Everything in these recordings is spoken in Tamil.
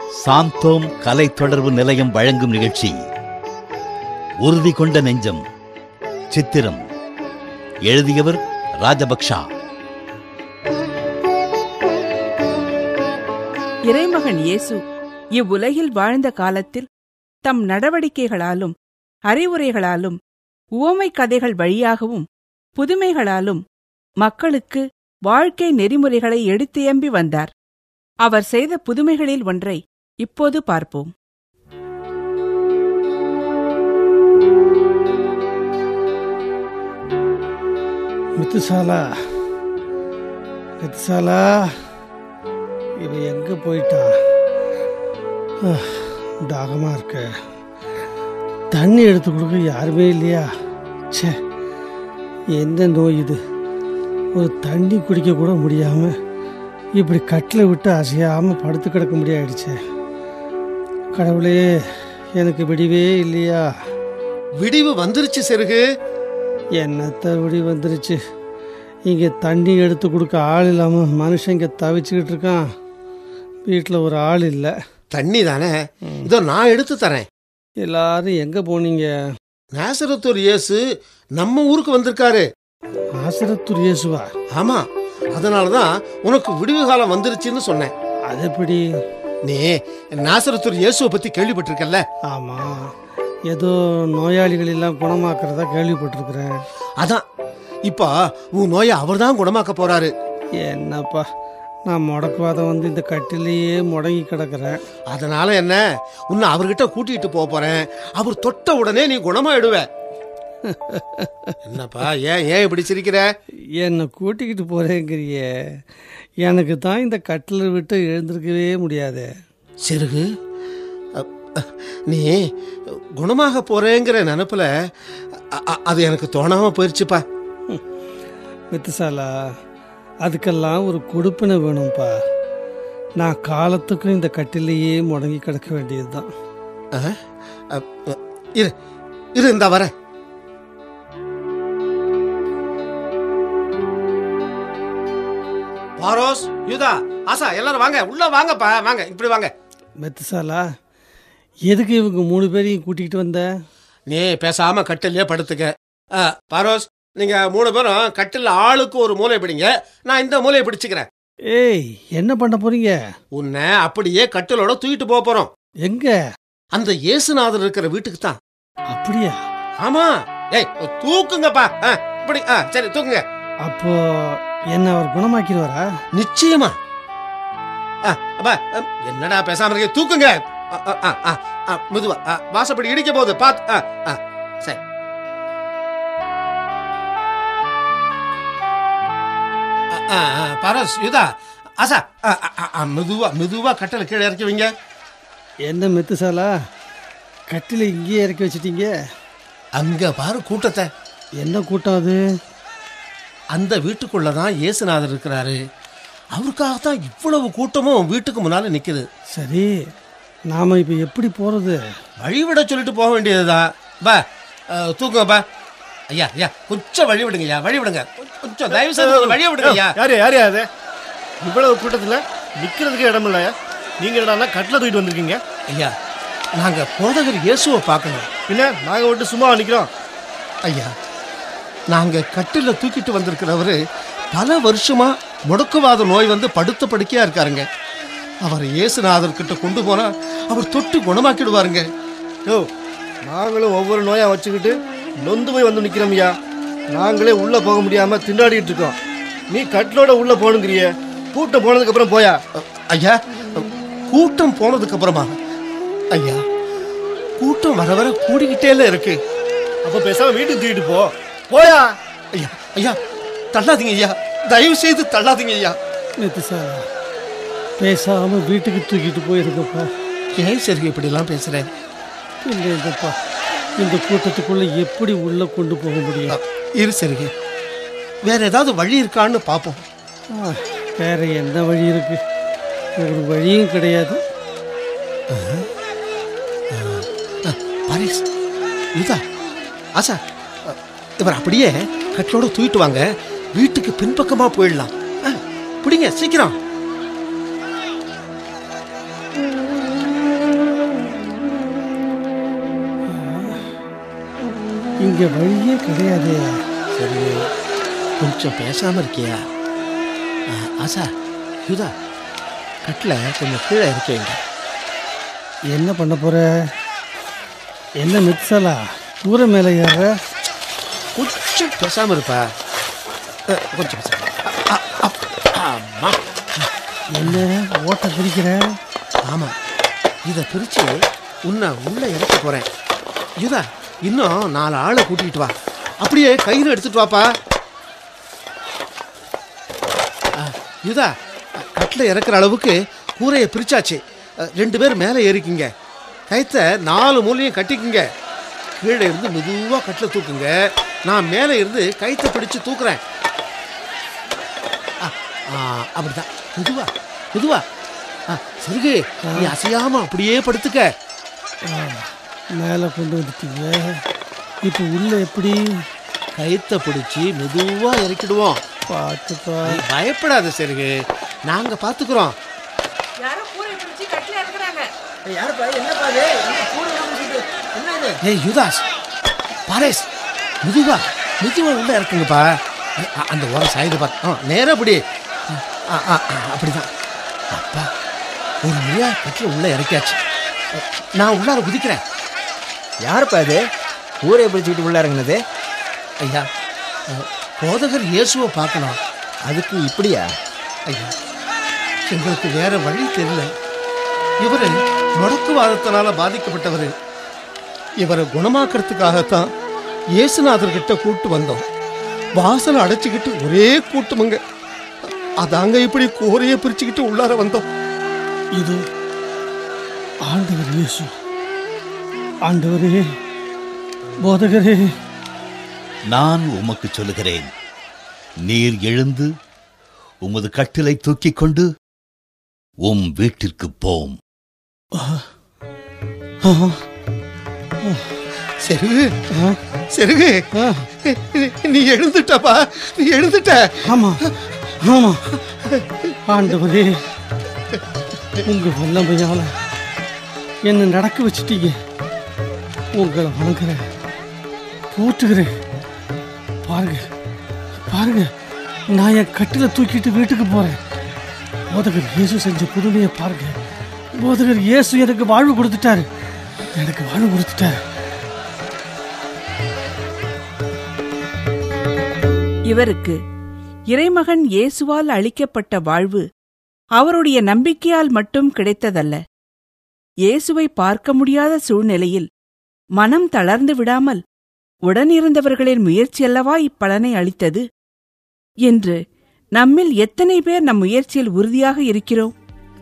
சாந்தோம் கலை தொடர்பு நிலையம் வழங்கும் நிகழ்ச்சி உறுதி கொண்ட நெஞ்சம் சித்திரம் எழுதியவர் ராஜபக்ஷா இறைமகன் இயேசு இவ்வுலகில் வாழ்ந்த காலத்தில் தம் நடவடிக்கைகளாலும் அறிவுரைகளாலும் உவமைக் கதைகள் வழியாகவும் புதுமைகளாலும் மக்களுக்கு வாழ்க்கை நெறிமுறைகளை எடுத்தியம்பி வந்தார் அவர் செய்த புதுமைகளில் ஒன்றை இப்போது பார்ப்போம் முத்துசாலா முத்துசாலா இவ எங்க போயிட்டா ஆஹ், தாகமா இருக்க தண்ணி எடுத்து கொடுக்க யாருமே இல்லையா ச்சே என்ன நோய் இது ஒரு தண்ணி குடிக்க கூட முடியாம இப்படி கட்டில் விட்டு அசையாம படுத்து கிடக்க முடியாயிடுச்சே கடவுளே எனக்கு விடிவே இல்லையா விடிவு வந்துருச்சு செருகு என்னத்த விடி வந்துருச்சு இங்கே தண்ணி எடுத்து கொடுக்க ஆள் இல்லாமல் மனுஷன் இங்கே தவிச்சுக்கிட்டு இருக்கான் வீட்டில் ஒரு ஆள் இல்லை தண்ணி தானே இதோ நான் எடுத்து தரேன் எல்லாரும் எங்கே போனீங்க நேசரத்தூர் இயேசு நம்ம ஊருக்கு வந்திருக்காரு ஆசிரத்தூர் இயேசுவா ஆமா அதனாலதான் உனக்கு விடிவு காலம் வந்துருச்சுன்னு சொன்னேன் அது எப்படி நீ நாசரத்தூர் இயேசுவை பத்தி கேள்விப்பட்டிருக்கல்ல ஆமாம் ஏதோ நோயாளிகள் எல்லாம் குணமாக்குறதா கேள்விப்பட்டிருக்கிறேன் அதான் இப்ப உன் நோயை அவர்தான் குணமாக்க போறாரு என்னப்பா நான் முடக்குவாதம் வந்து இந்த கட்டிலேயே முடங்கி கிடக்கிறேன் அதனால என்ன உன்னை அவர்கிட்ட கூட்டிட்டு போக போறேன் அவர் தொட்ட உடனே நீ குணமாயிடுவ என்னப்பா ஏன் ஏன் இப்படி சிரிக்கிற என்னை கூட்டிக்கிட்டு போகிறேங்கிறியே எனக்கு தான் இந்த கட்டில் விட்டு எழுந்திருக்கவே முடியாது சிறுகு அ, அ, நீ குணமாக போறேங்கிற நினப்புல அ- அ- அது எனக்கு தோணாம போயிருச்சுப்பா வித்துசாலா அதுக்கெல்லாம் ஒரு கொடுப்பினை வேணும்ப்பா நான் காலத்துக்கும் இந்த கட்டிலேயே முடங்கி கிடக்க வேண்டியது தான் அ, அ, அ, இரு இரு இந்த வரேன் பாரோஸ் யூதா ஆசா எல்லாரும் வாங்க உள்ள வாங்கப்பா வாங்க இப்படி வாங்க மெத்துசாலா எதுக்கு இவங்க மூணு பேரையும் கூட்டிகிட்டு வந்த நீ பேசாம கட்டிலே படுத்துக்க அ, பாரோஸ் நீங்க மூணு பேரும் கட்டில் ஆளுக்கு ஒரு மூலை பிடிங்க நான் இந்த மூலையை பிடிச்சுக்கிறேன் ஏய் என்ன பண்ண போறீங்க உன்னை அப்படியே கட்டிலோட தூக்கிட்டு போக போறோம் எங்க அந்த இயேசுநாதர் இருக்கிற வீட்டுக்கு தான் அப்படியா ஆமா ஏய் தூக்குங்கப்பா ஆ, இப்படி ஆ சரி தூக்குங்க அப்போ என்ன அவர் குணமாக்கிடுவாரா நிச்சயமா ஆ, அப்பா அம், என்னடா பேசாம இருக்க தூக்குங்க ஆ, ஆ, ஆ, ஆ, ஆ, மெதுவா ஆ, வாசப்படி இடிக்க போகுது பாத்து ஆ, ஆ, சரி ஆ, ஆ, ஆ, பரஸ் யுதா ஆசா ஆ, ஆ, ஆ, ஆ, மெதுவா மெதுவா கட்டளை கீழே இறக்கி வைங்க என்ன மெத்துசாலா கட்டில இங்கேயே இறக்கி வச்சிட்டீங்க அங்க பாரு கூட்டத்தை என்ன கூட்டம் அது அந்த வீட்டுக்குள்ளதான் இயேசுநாதர் இருக்கிறாரு அவருக்காகத்தான் இவ்வளவு கூட்டமும் வீட்டுக்கு முன்னால நிக்குது சரி நாம இப்போ எப்படி போறது வழிவிட சொல்லிட்டு போக வேண்டியதுதான் பா அஹ், தூக்குங்க பா ஐயா ஐயா கொஞ்சம் வழி விடுங்க ஐயா வழி விடுங்க கொஞ்சம் தயவு செய்து கொஞ்சம் வழியை விடுங்க ஐயா யாரு யாரு அது இவ்வளவு கூட்டத்துல நிக்கிறதுக்கு இடம் இல்லையா நீங்க என்னடா கட்டில தூக்கிட்டு வந்திருக்கீங்க ஐயா நாங்க போதகர் இயேசுவை பார்க்கணும் பின்ன நாங்க மட்டும் சும்மா நிக்கிறோம் ஐயா நாங்க கட்டில தூக்கிட்டு வந்திருக்கிறவரு பல வருஷமா முடக்குவாத நோய் வந்து படுத்த படுக்கையா இருக்காருங்க அவர் இயேசுநாதர் கிட்ட கொண்டு போனா அவர் தொட்டு குணமாக்கிடுவாருங்க யோ நாங்களும் ஒவ்வொரு நோயா வச்சுக்கிட்டு நொந்து போய் வந்து நிக்கிறோம்யா நாங்களே உள்ள போக முடியாம திண்டாடிட்டு இருக்கோம் நீ கட்டிலோட உள்ள போகணுங்கிறிய கூட்டம் போனதுக்கு அப்புறம் போயா அ, ஐயா கூட்டம் போனதுக்கு அப்புறமா ஐயா கூட்டம் வர வர கூடிக்கிட்டேல இருக்கு அப்ப பேசாம வீட்டுக்கு தூக்கிட்டு போ போயா ஐயா ஐயா தள்ளாதீங்க ஐயா தயவு செய்து தள்ளாதீங்க ஐயா மெத்துசாலா பேசாம வீட்டுக்கு தூக்கிட்டு போயிருக்கப்பா ஏன் சரி இப்படிலாம் பேசுறேன் இல்லை இல்லைப்பா இந்த கூட்டத்துக்குள்ள எப்படி உள்ள கொண்டு போக அ, முடியும் இரு சரிங்க வேற ஏதாவது வழி இருக்கான்னு பார்ப்போம் ஆ, வேற என்ன வழி இருக்கு ஒரு வழியும் கிடையாது பாரிஸ் இதா ஆசா அ, இவர் அப்படியே கட்டோட தூக்கிட்டு வாங்க வீட்டுக்கு பின்பக்கமா போயிடலாம் ஆ, பிடிங்க சீக்கிரம் இங்கே வழியே கிடையாது சரி கொஞ்சம் பேசாம இருக்கியா ஆ, ஆசா யுதா கட்டில் கொஞ்சம் கீழே இறக்கி வைங்க என்ன பண்ண போற என்ன மிக்சலா கூரை மேலே ஏற கொஞ்சம் பேசாம இருப்பா அ, கொஞ்சம் பேசாம அ, அ, ஆமா என்ன ஓட்ட பிரிக்கிற ஆமா இதை பிரிச்சு உன்னை உள்ள இறக்க போறேன் யுதா இன்னும் நாலு ஆளை கூட்டிகிட்டு வா அப்படியே கயிறு எடுத்துட்டு வாப்பா ஆ, யுதா கட்டில் இறக்குற அளவுக்கு கூரையை பிரிச்சாச்சு அ, ரெண்டு பேர் மேலே ஏறிக்கிங்க கயித்தை நாலு மூலையும் கட்டிக்குங்க கீழே இருந்து மெதுவாக கட்டில் தூக்குங்க நான் மேலே இருந்து கயித்தை பிடிச்சு தூக்குறேன் ஆ, ஆ, அப்படிதான் மெதுவா மெதுவா ஆ, சிறுகு நீ அசையாம அப்படியே படுத்துக்க மேலே கொண்டு வந்துட்டீங்க இப்போ உள்ள எப்படி கயித்தை பிடிச்சி மெதுவா இறக்கிடுவோம் பார்த்துப்பா நீ பயப்படாத சிறுகு நாங்க பாத்துக்கிறோம் யாரோ கூரை பிடிச்சி கட்டில இருக்கிறாங்க யாருப்பா என்னப்பா இது என்ன கூடை பிடிச்சிட்டு என்ன இது ஏய் யுதாஸ் பாரேஸ் மெதுவா மெதுவா உள்ள இறக்குங்கப்பா அ- அந்த ஓரம் சாயுது பார் ஆ நேரா அப்படி ஆ, ஆ, ஆ, அப்படிதான் அப்பா ஒரு வழியா கட்டில் உள்ள இறக்கியாச்சு நான் உள்ளார குதிக்கிறேன் யாருப்பா இது கூரையை பிடிச்சிக்கிட்டு உள்ள இறங்குனது ஐயா அ, போதகர் இயேசுவை பார்க்கணும் அதுக்கு இப்படியா ஐயா எங்களுக்கு வேற வழி தெரியல இவரு முடக்குவாதத்தினால பாதிக்கப்பட்டவர் இவரை குணமாக்குறதுக்காகத்தான் இயேசுநாதர்கிட்ட கூட்டு வந்தோம் வாசலை அடைச்சிக்கிட்டு ஒரே கூட்டமுங்க அதாங்க இப்படி கோரையை பிரிச்சுக்கிட்டு உள்ளார வந்தோம் இது ஆண்டவர் இயேசு ஆண்டவரே போதகரே நான் உமக்கு சொல்லுகிறேன் நீர் எழுந்து உமது கட்டிலை தூக்கிக் கொண்டு உம் வீட்டிற்கு போம் ஆ, செருகு ஆ, செருகு ஆ, நீ எழுந்துட்டப்பா நீ எழுந்துட்ட ஆமா ஆமா ஆண்டவரே உங்க வல்லமையால என்னை நடக்க வச்சிட்டீங்க உங்களை வணங்குறேன் போற்றுகிறேன் பாருங்க பாருங்க நான் என் கட்டில தூக்கிட்டு வீட்டுக்கு போறேன் போதகர் இயேசு செஞ்ச புதுமையை பாருங்க போதகர் இயேசு எனக்கு வாழ்வு கொடுத்துட்டாரு எனக்கு வாழ்வு கொடுத்துட்டாரு இவருக்கு இறைமகன் இயேசுவால் அளிக்கப்பட்ட வாழ்வு அவருடைய நம்பிக்கையால் மட்டும் கிடைத்ததல்ல இயேசுவை பார்க்க முடியாத சூழ்நிலையில் மனம் தளர்ந்து விடாமல் உடனிருந்தவர்களின் முயற்சியல்லவா இப்பலனை அளித்தது என்று நம்மில் எத்தனை பேர் நம் முயற்சியில் உறுதியாக இருக்கிறோம்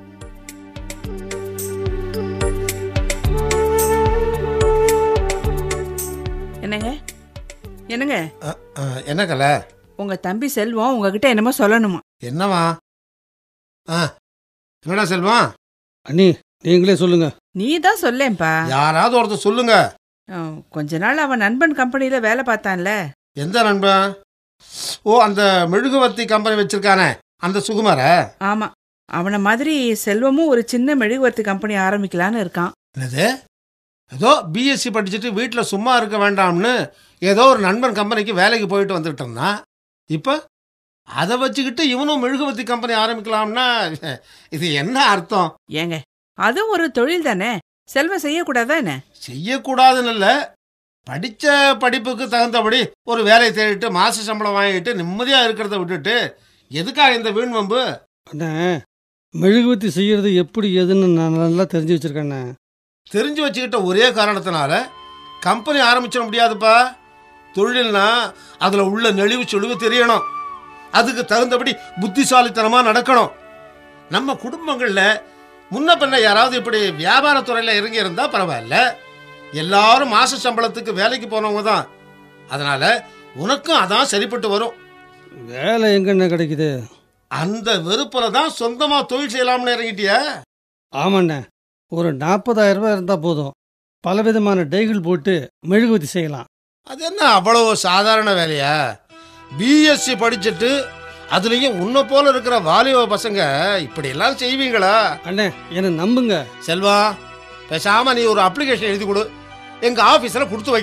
என்னங்க என்னங்க என்ன கலை உங்க தம்பி செல்வம் உங்ககிட்ட என்னமோ சொல்லணுமா என்னவா ஆ என்னடா செல்வம் அண்ணி நீங்களே சொல்லுங்க நீ தான் சொல்லேன்பா யாராவது ஒருத்தர் சொல்லுங்க அஹ், கொஞ்ச நாள் அவன் நண்பன் கம்பெனியில வேலை பார்த்தான்ல எந்த நண்பன் ஓ அந்த மெழுகுவர்த்தி கம்பெனி வச்சிருக்கானே அந்த சுகுமார ஆமா அவன மாதிரி செல்வமும் ஒரு சின்ன மெழுகுவர்த்தி கம்பெனி ஆரம்பிக்கலான்னு இருக்கான் என்னது ஏதோ பிஎஸ்சி படிச்சுட்டு வீட்டில் சும்மா இருக்க வேண்டாம்னு ஏதோ ஒரு நண்பன் கம்பெனிக்கு வேலைக்கு போயிட்டு வந்துட்டு இருந்தான் இப்போ அதை வச்சுக்கிட்டு இவனும் மெழுகுவர்த்தி கம்பெனி ஆரம்பிக்கலாம்னா இது என்ன அர்த்தம் ஏங்க அதுவும் ஒரு தொழில் தானே செல்வம் செய்யக்கூடாதா என்ன செய்யக்கூடாதுன்னு இல்லை படித்த படிப்புக்கு தகுந்தபடி ஒரு வேலையை தேடிட்டு மாச சம்பளம் வாங்கிட்டு நிம்மதியாக இருக்கிறத விட்டுட்டு எதுக்காக இந்த வீண் வம்பு அண்ணே மெழுகுவத்தி செய்யறது எப்படி எதுன்னு நான் நல்லா தெரிஞ்சு வச்சிருக்கேண்ணே தெரிஞ்சு வச்சுக்கிட்ட ஒரே காரணத்தினால கம்பெனி ஆரம்பிச்சிட முடியாதுப்பா தொழில்னா அதில் உள்ள நெளிவு சொலிவு தெரியணும் அதுக்கு தகுந்தபடி புத்திசாலித்தனமாக நடக்கணும் நம்ம குடும்பங்களில் முன்ன பின்ன யாராவது இப்படி வியாபாரத்துறையில் இறங்கி இருந்தால் பரவாயில்ல எல்லாரும் மாச சம்பளத்துக்கு வேலைக்கு போனவங்க தான் அதனால உனக்கும் அதான் சரிப்பட்டு வரும் வேலை எங்கண்ணே கிடைக்குது அந்த வெறுப்புல தான் சொந்தமா தொழில் செய்யலாம்னு இறங்கிட்டியா ஆமாண்ணே ஒரு நாற்பதாயிரம் ரூபாய் இருந்தால் போதும் பலவிதமான டைகள் போட்டு மெழுகுவத்தி செய்யலாம் அது என்ன அவ்வளவு சாதாரண வேலையா பிஎஸ்சி படிச்சுட்டு அதுலயும் உன்னை போல இருக்கிற வாலிப பசங்க இப்படி எல்லாம் செய்வீங்களா அண்ணே என்னை நம்புங்க செல்வா பேசாம நீ ஒரு அப்ளிகேஷன் எழுதி கொடு எங்க ஆபீஸ்ல கொடுத்து வைக்கிறேன்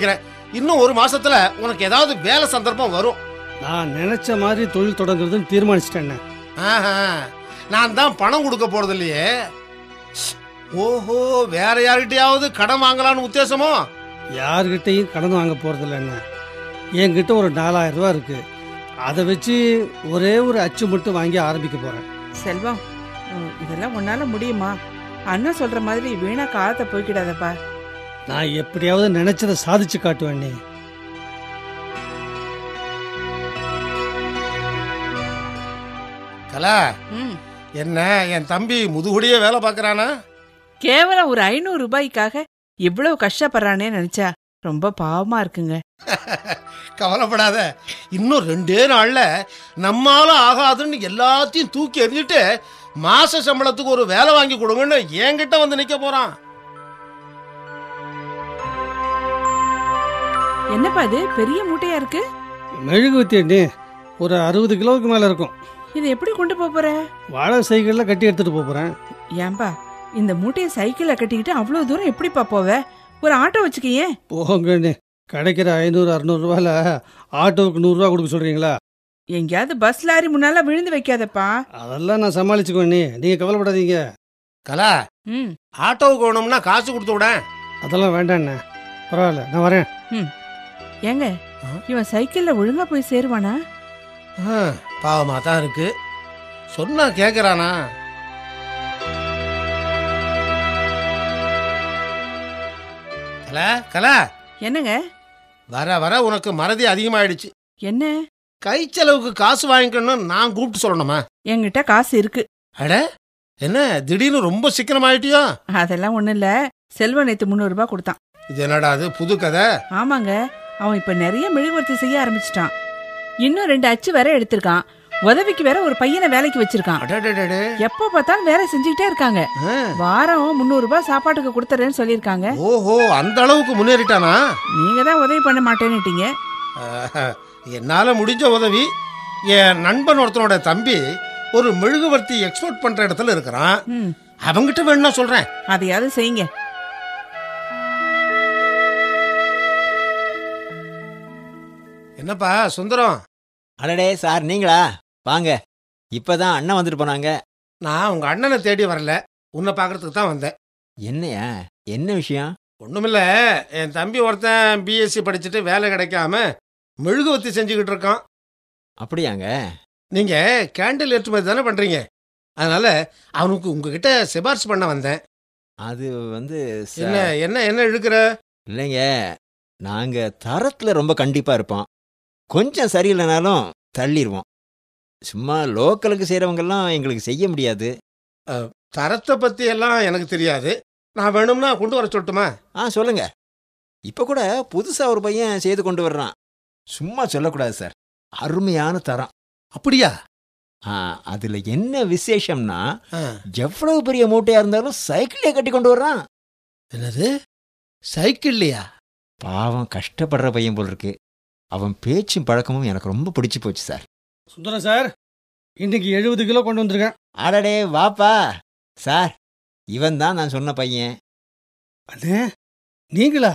இன்னும் ஒரு மாசத்துல உனக்கு ஏதாவது வேலை சந்தர்ப்பம் வரும் நான் நினைச்ச மாதிரி தொழில் தொடங்குறதுன்னு தீர்மானிச்சிட்டேண்ணே ஆஹா, நான் தான் பணம் கொடுக்க போறது இல்லையே ஓஹோ வேற யார்கிட்டயாவது கடன் வாங்கலாம்னு உத்தேசமோ யார்கிட்டையும் கடன் வாங்க போகிறதில்லண்ணே என்கிட்ட ஒரு நாலாயிரம் ரூபா இருக்கு அதை வச்சு ஒரே ஒரு அச்சு மட்டும் வாங்கி ஆரம்பிக்க போகிறேன் செல்வம் உம், இதெல்லாம் உன்னால முடியுமா அண்ணன் சொல்ற மாதிரி வீணா காலத்தை போய்க்கிடாதப்பா நான் எப்படியாவது நினைச்சதை சாதிச்சு காட்டுவேன் நீ கலா ம் என்ன என் தம்பி முதுகுடியே வேலை பார்க்கறானா கேவலம் ஒரு ஐநூறு ரூபாய்க்காக இவ்வளவு கஷ்டப்படுறானே நினைச்சா ரொம்ப பாவமா இருக்குங்க கவலைப்படாத இன்னும் ரெண்டே நாள்ல நம்மால ஆகாதுன்னு எல்லாத்தையும் தூக்கி எறிஞ்சிட்டு மாச சம்பளத்துக்கு ஒரு வேலை வாங்கி கொடுங்கன்னு என்கிட்ட வந்து நிக்க போறான் என்னப்பா இது பெரிய மூட்டையா இருக்கு மெழுகுவத்தி அண்ணி ஒரு அறுபது கிலோவுக்கு மேலே இருக்கும் இது எப்படி கொண்டு போப் போற வாழை சைக்கிளில் கட்டி எடுத்துகிட்டு போகிறேன் ஏன்பா இந்த மூட்டையை சைக்கிள்ல கட்டிக்கிட்டு அவ்வளவு தூரம் எப்படிப்பா போவ ஒரு ஆட்டோ வச்சுக்கையே போங்க அண்ணி கிடைக்கிற ஐநூறு அறநூறுவாயில் ஆட்டோவுக்கு நூறுரூவா கொடுக்க சொல்கிறீங்களா எங்கேயாவது பஸ் லாரி முன்னால விழுந்து வைக்காதப்பா அதெல்லாம் நான் சமாளிச்சுக்குவேன் நீ நீங்கள் கவலைப்படாதீங்க கலா ம் ஆட்டோவுக்கு வேணும்னா காசு கொடுத்து விட அதெல்லாம் வேண்டாண்ணே பரவாயில்ல நான் வரேன் ஏங்க ஆ? இவன் சைக்கிள்ல ஒழுங்கா போய் சேருவானா பாவமா தான் இருக்கு சொன்னா கேக்குறானா கலா கலா என்னங்க வர வர உனக்கு மறதி அதிகமாயிடுச்சு என்ன கை செலவுக்கு காசு வாங்கிக்கணும்னு நான் கூப்பிட்டு சொல்லணுமா என்கிட்ட காசு இருக்கு அட என்ன திடீர்னு ரொம்ப சிக்கனமாயிட்டியோ அதெல்லாம் ஒண்ணும் இல்ல செல்வன் நேத்து முந்நூறு ரூபாய் கொடுத்தான் இது என்னடா அது புது கதை ஆமாங்க அவன் இப்ப நிறைய மெழுகுவர்த்தி செய்ய ஆரம்பிச்சிட்டான் இன்னும் ரெண்டு அச்சு வேற எடுத்திருக்கான் உதவிக்கு வேற ஒரு பையனை வேலைக்கு வச்சிருக்கான் அடடடடே. எப்ப பார்த்தாலும் வேலை செஞ்சுக்கிட்டே இருக்காங்க ஆ. வாரம் முந்நூறு ரூபாய் சாப்பாட்டுக்கு கொடுத்துறேன்னு சொல்லியிருக்காங்க ஓஹோ அந்த அளவுக்கு முன்னேறிட்டானா நீங்க தான் உதவி பண்ண மாட்டேன்னுட்டீங்க ஆஹா, என்னால முடிஞ்ச உதவி என் நண்பன் ஒருத்தனோட தம்பி ஒரு மெழுகுவர்த்தி எக்ஸ்போர்ட் பண்ற இடத்துல இருக்கிறான் ம் அவங்கிட்ட வேணும்னா சொல்றேன் அதையாவது செய்யுங்க என்னப்பா சுந்தரம் அடடே சார் நீங்களா வாங்க இப்பதான் அண்ணன் வந்துட்டு போனாங்க நான் உங்க அண்ணனை தேடி வரல உன்னை பார்க்கறதுக்கு தான் வந்தேன் என்னையா என்ன விஷயம் ஒண்ணுமில்ல என் தம்பி ஒருத்தன் பிஎஸ்சி படிச்சுட்டு வேலை கிடைக்காம மெழுகுவர்த்தி செஞ்சுக்கிட்டு இருக்கான் அப்படியாங்க நீங்க கேண்டில் ஏற்றுமதி தானே பண்றீங்க அதனால அவனுக்கு உங்ககிட்ட சிபாரிசு பண்ண வந்தேன் அது வந்து சார், என்ன என்ன என்ன இழுக்கிற இல்லைங்க நாங்க தரத்துல ரொம்ப கண்டிப்பா இருப்போம் கொஞ்சம் சரியில்லைனாலும் தள்ளிடுவோம் சும்மா லோக்கலுக்கு செய்கிறவங்கெல்லாம் எங்களுக்கு செய்ய முடியாது தரத்தை பத்தி எல்லாம் எனக்கு தெரியாது நான் வேணும்னா கொண்டு வர சொல்லட்டுமா ஆ சொல்லுங்க இப்போ கூட புதுசா ஒரு பையன் செய்து கொண்டு வர்றான் சும்மா சொல்லக்கூடாது சார் அருமையான தரம் அப்படியா ஆ அதுல என்ன விசேஷம்னா ஆ, எவ்வளவு பெரிய மூட்டையா இருந்தாலும் சைக்கிளே கட்டி கொண்டு வர்றான் என்னது சைக்கிள்லையா பாவம் கஷ்டப்படுற பையன் போல் இருக்கு அவன் பேச்சும் பழக்கமும் எனக்கு ரொம்ப பிடிச்சு போச்சு சார் சுந்தரம் சார் இன்னைக்கு எழுபது கிலோ கொண்டு வந்திருக்கேன் அடடே வாப்பா சார் இவன் தான் நான் சொன்ன பையன் அண்ணே நீங்களா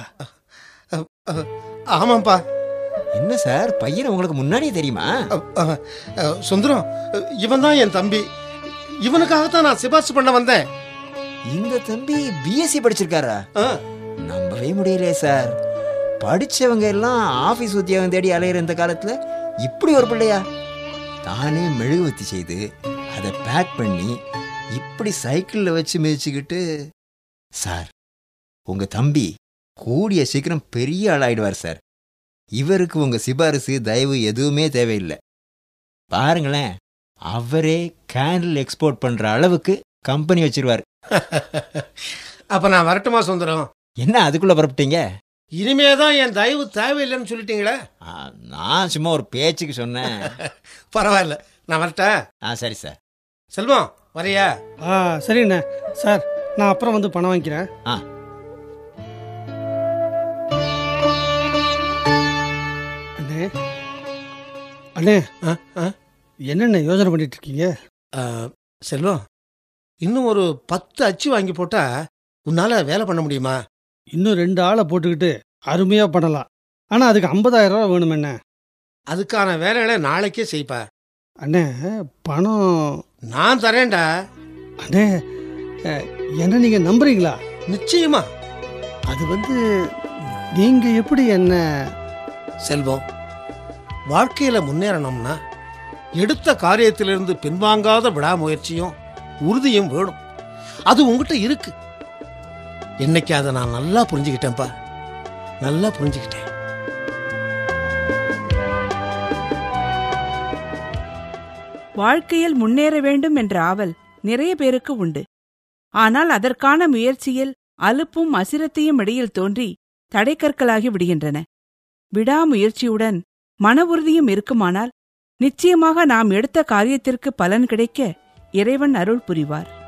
ஆமாப்பா என்ன சார் பையனை உங்களுக்கு முன்னாடியே தெரியுமா அ, அ, அ, சுந்தரம் இவன் தான் என் தம்பி இவனுக்காகத்தான் நான் சிபாரிசு பண்ண வந்தேன் இந்த தம்பி பிஎஸ்சி படிச்சிருக்காரா ஆ, நம்பவே முடியலையே சார் படிச்சவங்க எல்லாம் ஆபீஸ் உத்தியோகம் தேடி அலையிற இந்த காலத்துல இப்படி ஒரு பிள்ளையா தானே மெழுகுவத்தி செய்து அதை பேக் பண்ணி இப்படி சைக்கிள்ல வச்சு மிதிச்சுக்கிட்டு சார் உங்க தம்பி கூடிய சீக்கிரம் பெரிய ஆளாயிடுவார் சார் இவருக்கு உங்க சிபாரிசு தயவு எதுவுமே தேவையில்லை பாருங்களேன் அவரே கேண்டில் எக்ஸ்போர்ட் பண்ற அளவுக்கு கம்பெனி வச்சிருவார் அப்ப நான் வரட்டுமா சுந்தரம் என்ன அதுக்குள்ள புறப்பட்டீங்க இனிமே தான் என் தயவு தேவையில்லைன்னு சொல்லிட்டீங்களே ஆ, நான் சும்மா ஒரு பேச்சுக்கு சொன்னேன் பரவாயில்ல நான் வரட்டேன் ஆ சரி சார் செல்வம் வரையா ஆ சரிண்ணே சார் நான் அப்புறம் வந்து பணம் வாங்கிக்கிறேன் ஆ. அண்ணே அண்ணே ஆ, ஆ. என்னண்ணே யோசனை பண்ணிட்டு இருக்கீங்க ஆ, செல்வம் இன்னும் ஒரு பத்து அச்சு வாங்கி போட்டா உன்னால வேலை பண்ண முடியுமா இன்னும் ரெண்டு ஆளை போட்டுக்கிட்டு அருமையாக பண்ணலாம் ஆனால் அதுக்கு 50000 ரூபா வேணும் என்ன அதுக்கான வேலைகளை நாளைக்கே செய்ப்பா அண்ணே பணம் நான் தரேன்டா அண்ணே அஹ், என்ன நீங்கள் நம்புறீங்களா நிச்சயமா அது வந்து நீங்கள் எப்படி என்ன செல்வம் வாழ்க்கையில முன்னேறணும்னா எடுத்த காரியத்திலிருந்து பின்வாங்காத விடாமுயற்சியும் உறுதியும் வேணும் அது உங்ககிட்ட இருக்கு இன்னைக்கு அதை நான் நல்லா புரிஞ்சுக்கிட்டேன்ப்பா நல்லா புரிஞ்சுக்கிட்டேன் வாழ்க்கையில் முன்னேற வேண்டும் என்ற ஆவல் நிறைய பேருக்கு உண்டு ஆனால் அதற்கான முயற்சியில் அலுப்பும் அசிரத்தையும் இடையில் தோன்றி தடைக்கற்களாகி விடுகின்றன விடாமுயற்சியுடன் மன உறுதியும் இருக்குமானால் நிச்சயமாக நாம் எடுத்த காரியத்திற்கு பலன் கிடைக்க இறைவன் அருள் புரிவார்